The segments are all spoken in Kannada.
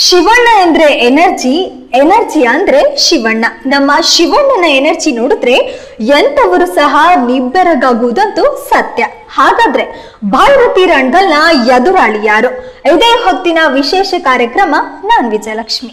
ಶಿವಣ್ಣ ಅಂದ್ರೆ ಎನರ್ಜಿ ಎನರ್ಜಿ ಅಂದ್ರೆ ಶಿವಣ್ಣ ನಮ್ಮ ಶಿವಣ್ಣನ ಎನರ್ಜಿ ನೋಡಿದ್ರೆ ಎಂತವರು ಸಹ ನಿಬ್ಬೆರಗಾಗುವುದಂತೂ ಸತ್ಯ ಹಾಗಾದ್ರೆ ಭಾರತಿ ರಣಗಲ್ನ ಎದುರಾಳಿ ಯಾರು ಇದೇ ಹೊತ್ತಿನ ವಿಶೇಷ ಕಾರ್ಯಕ್ರಮ ನಾನ್ ವಿಜಯಲಕ್ಷ್ಮಿ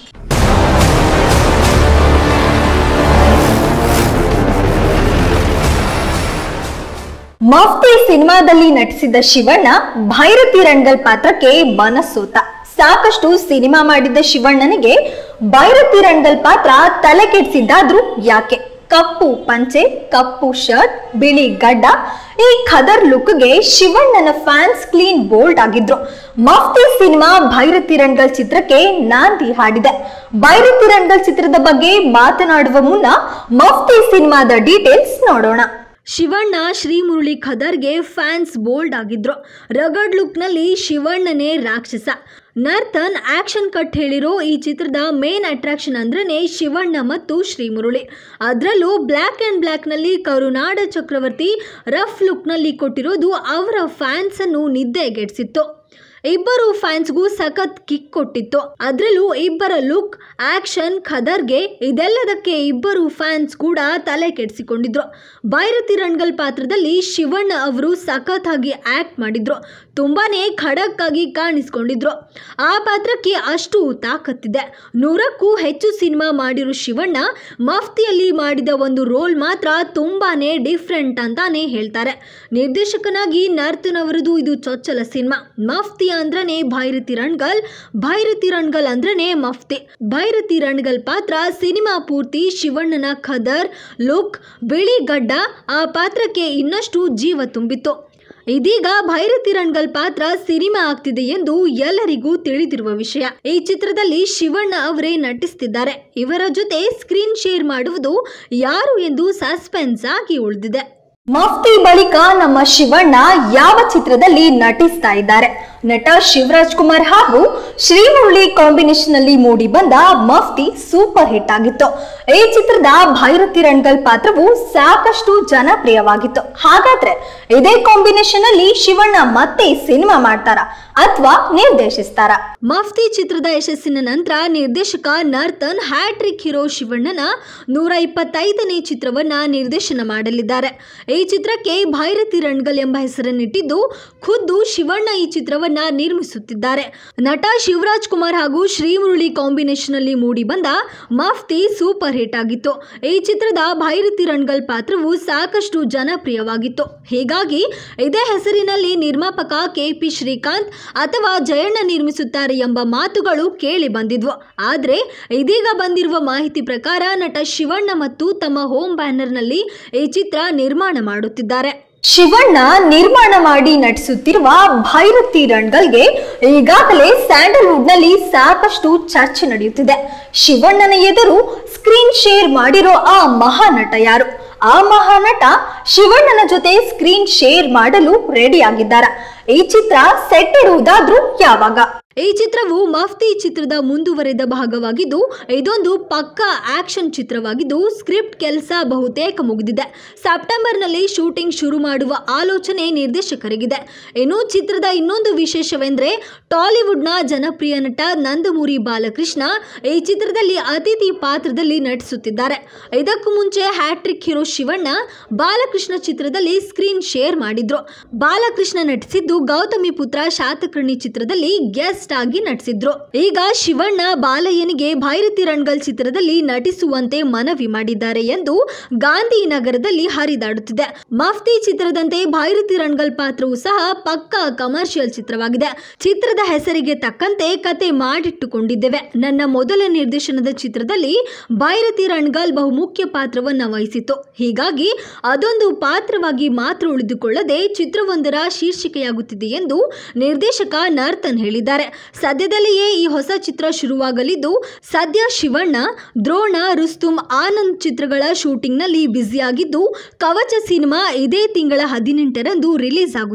ಮಫ್ತಿ ಸಿನಿಮಾದಲ್ಲಿ ನಟಿಸಿದ ಶಿವಣ್ಣ ಭೈರತಿ ರಣಗಲ್ ಪಾತ್ರಕ್ಕೆ ಮನಸ್ಸೋತ ಸಾಕಷ್ಟು ಸಿನಿಮಾ ಮಾಡಿದ್ದ ಶಿವಣ್ಣನಿಗೆ ಭೈರತಿ ರಣಗಲ್ ಪಾತ್ರ ತಲೆ ಕೆಡಿಸಿದ್ದಾದ್ರೂ ಯಾಕೆ ಕಪ್ಪು ಪಂಚೆ ಕಪ್ಪು ಶರ್ಟ್ ಬಿಳಿ ಗಡ್ಡ ಈ ಖದರ್ ಲುಕ್ಗೆ ಶಿವಣ್ಣನ ಫ್ಯಾನ್ಸ್ ಕ್ಲೀನ್ ಬೋಲ್ಡ್ ಆಗಿದ್ರು ಮಫ್ತಿ ಸಿನಿಮಾ ಭೈರತಿ ರಣಗಲ್ ಚಿತ್ರಕ್ಕೆ ನಾಂದಿ ಹಾಡಿದೆ ಭೈರತಿ ರಣಗಲ್ ಚಿತ್ರದ ಬಗ್ಗೆ ಮಾತನಾಡುವ ಮುನ್ನ ಮಫ್ತಿ ಸಿನಿಮಾದ ಡೀಟೇಲ್ಸ್ ನೋಡೋಣ ಶಿವಣ್ಣ ಶ್ರೀಮುರಳಿ ಖದರ್ಗೆ ಫ್ಯಾನ್ಸ್ ಬೋಲ್ಡ್ ಆಗಿದ್ರು ರಗಡ್ ಲುಕ್ನಲ್ಲಿ ಶಿವಣ್ಣನೇ ರಾಕ್ಷಸ ನರ್ತನ್ ಆಕ್ಷನ್ ಕಟ್ ಹೇಳಿರೋ ಈ ಚಿತ್ರದ ಮೇನ್ ಅಟ್ರಾಕ್ಷನ್ ಅಂದ್ರೇ ಶಿವಣ್ಣ ಮತ್ತು ಶ್ರೀಮುರಳಿ ಅದರಲ್ಲೂ ಬ್ಲ್ಯಾಕ್ ಆ್ಯಂಡ್ ಬ್ಲ್ಯಾಕ್ನಲ್ಲಿ ಕರುನಾಡ ಚಕ್ರವರ್ತಿ ರಫ್ ಲುಕ್ನಲ್ಲಿ ಕೊಟ್ಟಿರೋದು ಅವರ ಫ್ಯಾನ್ಸನ್ನು ನಿದ್ದೆಗೆಡಿಸಿತ್ತು ಇಬ್ಬರು ಫ್ಯಾನ್ಸ್ಗೂ ಸಖತ್ ಕಿಕ್ ಕೊಟ್ಟಿತ್ತು ಅದರಲ್ಲೂ ಇಬ್ಬರ ಲುಕ್ ಆಕ್ಷನ್ ಖದರ್ಗೆ ಇದೆಲ್ಲದಕ್ಕೆ ಇಬ್ಬರು ಫ್ಯಾನ್ಸ್ ಕೂಡ ತಲೆ ಕೆಡಿಸಿಕೊಂಡಿದ್ರು ಭೈರತಿ ರಣಗಲ್ ಪಾತ್ರದಲ್ಲಿ ಶಿವಣ್ಣ ಅವರು ಸಖತ್ತಾಗಿ ಆಕ್ಟ್ ಮಾಡಿದ್ರು ತುಂಬಾನೇ ಖಡಕ್ ಆಗಿ ಕಾಣಿಸ್ಕೊಂಡಿದ್ರು ಆ ಪಾತ್ರಕ್ಕೆ ಅಷ್ಟು ತಾಕತ್ತಿದೆ ನೂರಕ್ಕೂ ಹೆಚ್ಚು ಸಿನಿಮಾ ಮಾಡಿರೋ ಶಿವಣ್ಣ ಮಫ್ತಿಯಲ್ಲಿ ಮಾಡಿದ ಒಂದು ರೋಲ್ ಮಾತ್ರ ತುಂಬಾನೇ ಡಿಫ್ರೆಂಟ್ ಅಂತಾನೆ ಹೇಳ್ತಾರೆ ನಿರ್ದೇಶಕನಾಗಿ ನರ್ತನ್ ಅವರದು ಇದು ಚೊಚ್ಚಲ ಸಿನಿಮಾ ಮಫ್ತಿ ಅಂದ್ರನೇ ಭೈರತಿ ರಣಗಲ್ ಭೈರತಿ ರಣಗಲ್ ಅಂದ್ರನೇ ಮಫ್ತಿ ಭೈರತಿ ರಣಗಲ್ ಪಾತ್ರ ಸಿನಿಮಾ ಪೂರ್ತಿ ಶಿವಣ್ಣನ ಖದರ್ ಲುಕ್ ಬಿಳಿ ಗಡ್ಡ ಆ ಪಾತ್ರಕ್ಕೆ ಇನ್ನಷ್ಟು ಜೀವ ತುಂಬಿತ್ತು ಇದೀಗ ಭೈರತಿ ರಣಗಲ್ ಪಾತ್ರ ಸಿನಿಮಾ ಆಗ್ತಿದೆ ಎಂದು ಎಲ್ಲರಿಗೂ ತಿಳಿದಿರುವ ವಿಷಯ ಈ ಚಿತ್ರದಲ್ಲಿ ಶಿವಣ್ಣ ಅವರೇ ನಟಿಸ್ತಿದ್ದಾರೆ ಇವರ ಜೊತೆ ಸ್ಕ್ರೀನ್ ಶೇರ್ ಮಾಡುವುದು ಯಾರು ಎಂದು ಸಸ್ಪೆನ್ಸ್ ಆಗಿ ಉಳಿದಿದೆ ಮಫ್ತಿ ಬಳಿಕ ನಮ್ಮ ಶಿವಣ್ಣ ಯಾವ ಚಿತ್ರದಲ್ಲಿ ನಟಿಸ್ತಾ ಇದ್ದಾರೆ ನಟ ಶಿವರಾಜ್ ಕುಮಾರ್ ಹಾಗೂ ಶ್ರೀಮುರಳಿ ಕಾಂಬಿನೇಷನ್ ಅಲ್ಲಿ ಮೂಡಿ ಬಂದ ಮಫ್ತಿ ಸೂಪರ್ ಹಿಟ್ ಆಗಿತ್ತು ಈ ಚಿತ್ರದ ಭೈರತಿ ರಣಗಲ್ ಪಾತ್ರವು ಸಾಕಷ್ಟು ಜನಪ್ರಿಯವಾಗಿತ್ತು ಹಾಗಾದ್ರೆ ಇದೇ ಕಾಂಬಿನೇಷನ್ ಅಲ್ಲಿ ಶಿವಣ್ಣ ಮತ್ತೆ ಸಿನಿಮಾ ಮಾಡ್ತಾರ ಅಥವಾ ನಿರ್ದೇಶಿಸ್ತಾರ ಮಫ್ತಿ ಚಿತ್ರದ ಯಶಸ್ಸಿನ ನಂತರ ನಿರ್ದೇಶಕ ನರ್ತನ್ ಹ್ಯಾಟ್ರಿಕ್ ಹೀರೋ ಶಿವಣ್ಣನ ನೂರ ಇಪ್ಪತ್ತೈದನೇ ಚಿತ್ರವನ್ನ ನಿರ್ದೇಶನ ಮಾಡಲಿದ್ದಾರೆ ಈ ಚಿತ್ರಕ್ಕೆ ಭೈರತಿ ರಣಗಲ್ ಎಂಬ ಹೆಸರನ್ನಿಟ್ಟಿದ್ದು ಖುದ್ದು ಶಿವಣ್ಣ ಈ ಚಿತ್ರವನ್ನ ನಿರ್ಮಿಸುತ್ತಿದ್ದಾರೆ ನಟ ಶಿವರಾಜ್ ಕುಮಾರ್ ಹಾಗೂ ಶ್ರೀಮುರಳಿ ಕಾಂಬಿನೇಷನ್ ಅಲ್ಲಿ ಮೂಡಿ ಬಂದ ಮಫ್ತಿ ಸೂಪರ್ ಹಿಟ್ ಆಗಿತ್ತು ಈ ಚಿತ್ರದ ಭೈರತಿ ರಣಗಲ್ ಪಾತ್ರವು ಸಾಕಷ್ಟು ಜನಪ್ರಿಯವಾಗಿತ್ತು ಹೀಗಾಗಿ ಇದೇ ಹೆಸರಿನಲ್ಲಿ ನಿರ್ಮಾಪಕ ಕೆಪಿ ಶ್ರೀಕಾಂತ್ ಅಥವಾ ಜಯಣ್ಣ ನಿರ್ಮಿಸುತ್ತಾರೆ ಎಂಬ ಮಾತುಗಳು ಕೇಳಿ ಬಂದಿದ್ವು ಆದರೆ ಇದೀಗ ಬಂದಿರುವ ಮಾಹಿತಿ ಪ್ರಕಾರ ನಟ ಶಿವಣ್ಣ ಮತ್ತು ತಮ್ಮ ಹೋಮ್ ಬ್ಯಾನರ್ನಲ್ಲಿ ಈ ಚಿತ್ರ ನಿರ್ಮಾಣ ಮಾಡುತ್ತಿದ್ದಾರೆ ಶಿವಣ್ಣ ನಿರ್ಮಾಣ ಮಾಡಿ ನಟಿಸುತ್ತಿರುವ ಭೈರತಿ ರಣಗಲ್ಗೆ ಈಗಾಗಲೇ ಸ್ಯಾಂಡಲ್ವುಡ್ ನಲ್ಲಿ ಸಾಕಷ್ಟು ಚರ್ಚೆ ನಡೆಯುತ್ತಿದೆ ಶಿವಣ್ಣನ ಎದುರು ಸ್ಕ್ರೀನ್ ಶೇರ್ ಮಾಡಿರೋ ಆ ಮಹಾನಟ ಯಾರು ಆ ಮಹಾನಟ ಶಿವಣ್ಣನ ಜೊತೆ ಸ್ಕ್ರೀನ್ ಶೇರ್ ಮಾಡಲು ರೆಡಿ ಆಗಿದ್ದಾರ ಈ ಚಿತ್ರ ಸೆಟ್ ಇರುವುದಾದ್ರೂ ಯಾವಾಗ ಈ ಚಿತ್ರವು ಮಫ್ತಿ ಚಿತ್ರದ ಮುಂದುವರೆದ ಭಾಗವಾಗಿದ್ದು ಇದೊಂದು ಪಕ್ಕಾ ಆಕ್ಷನ್ ಚಿತ್ರವಾಗಿದ್ದು ಸ್ಕ್ರಿಪ್ಟ್ ಕೆಲಸ ಬಹುತೇಕ ಮುಗಿದಿದೆ ಸೆಪ್ಟೆಂಬರ್ನಲ್ಲಿ ಶೂಟಿಂಗ್ ಶುರು ಮಾಡುವ ಆಲೋಚನೆ ನಿರ್ದೇಶಕರಿಗಿದೆ ಇನ್ನು ಚಿತ್ರದ ಇನ್ನೊಂದು ವಿಶೇಷವೆಂದರೆ ಟಾಲಿವುಡ್ನ ಜನಪ್ರಿಯ ನಟ ನಂದಮೂರಿ ಬಾಲಕೃಷ್ಣ ಈ ಚಿತ್ರದಲ್ಲಿ ಅತಿಥಿ ಪಾತ್ರದಲ್ಲಿ ನಟಿಸುತ್ತಿದ್ದಾರೆ ಇದಕ್ಕೂ ಮುಂಚೆ ಹ್ಯಾಟ್ರಿಕ್ ಹೀರೋ ಶಿವಣ್ಣ ಬಾಲಕೃಷ್ಣ ಚಿತ್ರದಲ್ಲಿ ಸ್ಕ್ರೀನ್ ಶೇರ್ ಮಾಡಿದ್ರು ಬಾಲಕೃಷ್ಣ ನಟಿಸಿದ್ದು ಗೌತಮಿ ಪುತ್ರ ಶಾತಕರ್ಣಿ ಚಿತ್ರದಲ್ಲಿ ಗೆಸ್ಟ್ ಆಗಿ ನಟಿಸಿದ್ರು ಈಗ ಶಿವಣ್ಣ ಬಾಲಯ್ಯನಿಗೆ ಭೈರತಿ ರಣಗಲ್ ಚಿತ್ರದಲ್ಲಿ ನಟಿಸುವಂತೆ ಮನವಿ ಮಾಡಿದ್ದಾರೆ ಎಂದು ಗಾಂಧಿನಗರದಲ್ಲಿ ಹರಿದಾಡುತ್ತಿದೆ ಮಫ್ತಿ ಚಿತ್ರದಂತೆ ಭೈರತಿ ರಣಗಲ್ ಪಾತ್ರವು ಸಹ ಪಕ್ಕಾ ಕಮರ್ಷಿಯಲ್ ಚಿತ್ರವಾಗಿದೆ ಚಿತ್ರದ ಹೆಸರಿಗೆ ತಕ್ಕಂತೆ ಕತೆ ಮಾಡಿಟ್ಟುಕೊಂಡಿದ್ದೇವೆ ನನ್ನ ಮೊದಲ ನಿರ್ದೇಶನದ ಚಿತ್ರದಲ್ಲಿ ಭೈರತಿ ರಣಗಲ್ ಬಹುಮುಖ್ಯ ಪಾತ್ರವನ್ನ ವಹಿಸಿತು ಹೀಗಾಗಿ ಅದೊಂದು ಪಾತ್ರವಾಗಿ ಮಾತ್ರ ಉಳಿದುಕೊಳ್ಳದೆ ಚಿತ್ರವೊಂದರ ಶೀರ್ಷಿಕೆಯಾಗುತ್ತಿದೆ ಎಂದು ನಿರ್ದೇಶಕ ನರ್ತನ್ ಹೇಳಿದ್ದಾರೆ ಸದ್ಯದಲ್ಲಿಯೇ ಈ ಹೊಸ ಚಿತ್ರ ಶುರುವಾಗಲಿದ್ದು ಸದ್ಯ ಶಿವಣ್ಣ ದ್ರೋಣ ರುಸ್ತುಂ ಆನಂದ್ ಚಿತ್ರಗಳ ಶೂಟಿಂಗ್ನಲ್ಲಿ ಬ್ಯುಸಿಯಾಗಿದ್ದು ಕವಚ ಸಿನಿಮಾ ಇದೇ ತಿಂಗಳ ಹದಿನೆಂಟರಂದು ರಿಲೀಸ್ ಆಗುತ್ತಿದೆ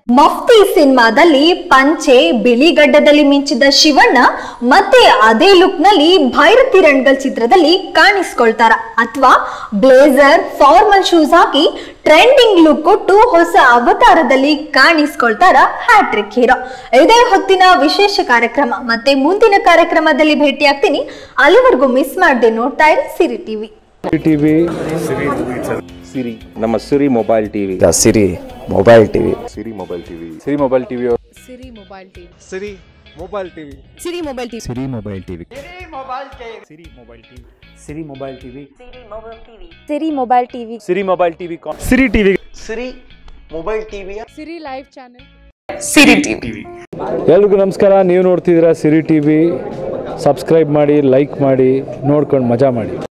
ಮಫ್ತಿ ಸಿನಿಮಾದಲ್ಲಿ ಪಂಚೆ ಬಿಳಿಗಡ್ಡದಲ್ಲಿ ಮಿಂಚಿದ ಶಿವಣ್ಣ ಮತ್ತೆ ಅದೇ ಲುಕ್ ನಲ್ಲಿ ಭೈರತಿ ರಣಗಲ್ ಚಿತ್ರದಲ್ಲಿ ಕಾಣಿಸ್ಕೊಳ್ತಾರ ಅಥವಾ ಬ್ಲೇಸರ್ ಫಾರ್ಮಲ್ ಶೂಸ್ ಹಾಕಿ ಟ್ರೆಂಡಿಂಗ್ ಲುಕ್ ಕೊಟ್ಟು ಹೊಸ ಅವತಾರದಲ್ಲಿ ಕಾಣಿಸ್ಕೊಳ್ತಾರ ಹ್ಯಾಟ್ರಿಕ್ ಹೀರೋ ಇದೇ ಹೊತ್ತಿನ ವಿಶೇಷ ಕಾರ್ಯಕ್ರಮ ಮತ್ತೆ ಮುಂದಿನ ಕಾರ್ಯಕ್ರಮದಲ್ಲಿ ಭೇಟಿ ಆಗ್ತೀನಿ ಅಲ್ಲಿವರೆಗೂ ಮಿಸ್ ಮಾಡದೆ ನೋಡ್ತಾ ಇರಿ ಸಿರಿ ಟಿವಿ ಟಿವಿ ಸಿರಿ ನಮ್ಮ Siri mobile TV Siri mobile TV Siri mobile TV Siri mobile TV Siri mobile TV Siri mobile TV Siri mobile TV Siri mobile TV Siri mobile TV Siri mobile TV Siri mobile TV Siri TV Siri mobile ಟಿವಿಯ ಸಿರಿ ಲೈವ್ ಚಾನೆಲ್ ಎಲ್ರಿಗೂ ನಮಸ್ಕಾರ ನೀವು ನೋಡ್ತಿದ್ದೀರಾ ಸಿರಿ ಟಿವಿ ಸಬ್ಸ್ಕ್ರೈಬ್ ಮಾಡಿ ಲೈಕ್ ಮಾಡಿ ನೋಡ್ಕೊಂಡು ಮಜಾ ಮಾಡಿ